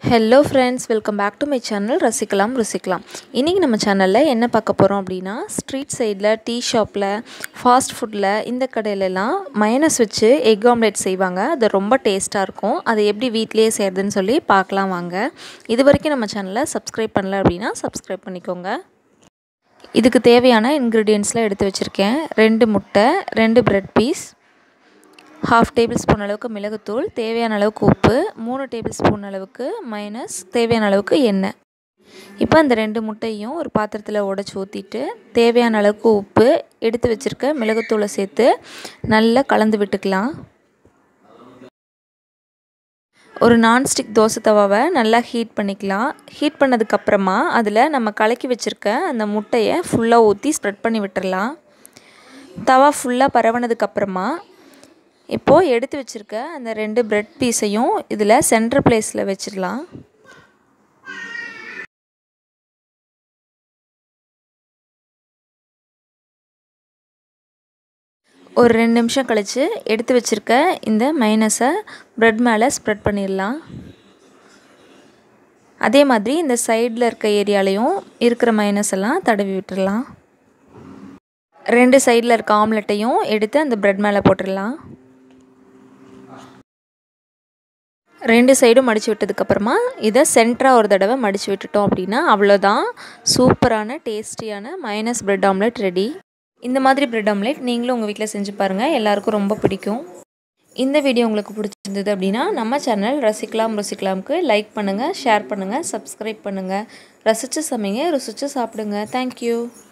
hello friends welcome back to my channel Rasikkalam Rusikkalam இன்றைக்கி நம்ம சேனலில் என்ன பார்க்க போகிறோம் அப்படின்னா ஸ்ட்ரீட் சைடில் டீ ஷாப்பில் ஃபாஸ்ட் ஃபுட்டில் இந்த கடையிலலாம் மயனஸ் வச்சு எக் ஆம்லேட் செய்வாங்க அது ரொம்ப டேஸ்ட்டாக இருக்கும் அதை எப்படி வீட்லேயே செய்கிறதுன்னு சொல்லி பார்க்கலாம் வாங்க இது வரைக்கும் நம்ம சேனலை சப்ஸ்கிரைப் பண்ணல அப்படின்னா சப்ஸ்கிரைப் பண்ணிக்கோங்க இதுக்கு தேவையான இன்க்ரீடியன்ட்ஸ்லாம் எடுத்து வச்சுருக்கேன் ரெண்டு முட்டை ரெண்டு bread piece half tablespoon அளவுக்கு மிளகுத்தூள் தேவையான அளவுக்கு உப்பு மூணு டேபிள் ஸ்பூன் அளவுக்கு மைனஸ் தேவையான அளவுக்கு எண்ணெய் இப்போ அந்த ரெண்டு முட்டையும் ஒரு பாத்திரத்தில் உடச்சி ஊற்றிட்டு தேவையான அளவுக்கு உப்பு எடுத்து வச்சுருக்க மிளகுத்தூளை சேர்த்து நல்லா கலந்து விட்டுக்கலாம் ஒரு நான்ஸ்டிக் தோசை தவாவை நல்லா ஹீட் பண்ணிக்கலாம் ஹீட் பண்ணதுக்கப்புறமா அதில் நம்ம கலக்கி வச்சுருக்க அந்த முட்டையை ஃபுல்லாக ஊற்றி ஸ்ப்ரெட் பண்ணி விட்டுடலாம் தவா ஃபுல்லாக பரவனதுக்கப்புறமா இப்போது எடுத்து வச்சுருக்க அந்த ரெண்டு ப்ரெட் பீஸையும் இதில் சென்டர் பிளேஸில் வச்சிடலாம் ஒரு ரெண்டு நிமிஷம் கழித்து எடுத்து வச்சுருக்க இந்த மைனஸை ப்ரெட் மேலே ஸ்ப்ரெட் பண்ணிடலாம் அதே மாதிரி இந்த சைடில் இருக்க ஏரியாலையும் இருக்கிற மைனஸ் எல்லாம் தடவி விட்டுடலாம் ரெண்டு சைடில் இருக்க ஆம்லெட்டையும் எடுத்து அந்த ப்ரெட் மேலே போட்டுடலாம் ரெண்டு சைடும் மடித்து விட்டதுக்கப்புறமா இதை சென்டராக ஒரு தடவை மடித்து விட்டுட்டோம் அப்படின்னா அவ்வளோதான் சூப்பரான டேஸ்டியான மைனஸ் ப்ரெட் ஆம்லெட் ரெடி இந்த மாதிரி ப்ரெட் ஆம்லெட் நீங்களும் உங்கள் வீட்டில் செஞ்சு பாருங்கள் எல்லாருக்கும் ரொம்ப பிடிக்கும் இந்த வீடியோ உங்களுக்கு பிடிச்சிருந்தது அப்படின்னா நம்ம சேனல் ரசிக்கலாம் ருசிக்கலாமுக்கு லைக் பண்ணுங்கள் ஷேர் பண்ணுங்கள் சப்ஸ்கிரைப் பண்ணுங்கள் ரசித்து சமைங்க ருசித்து சாப்பிடுங்க தேங்க்யூ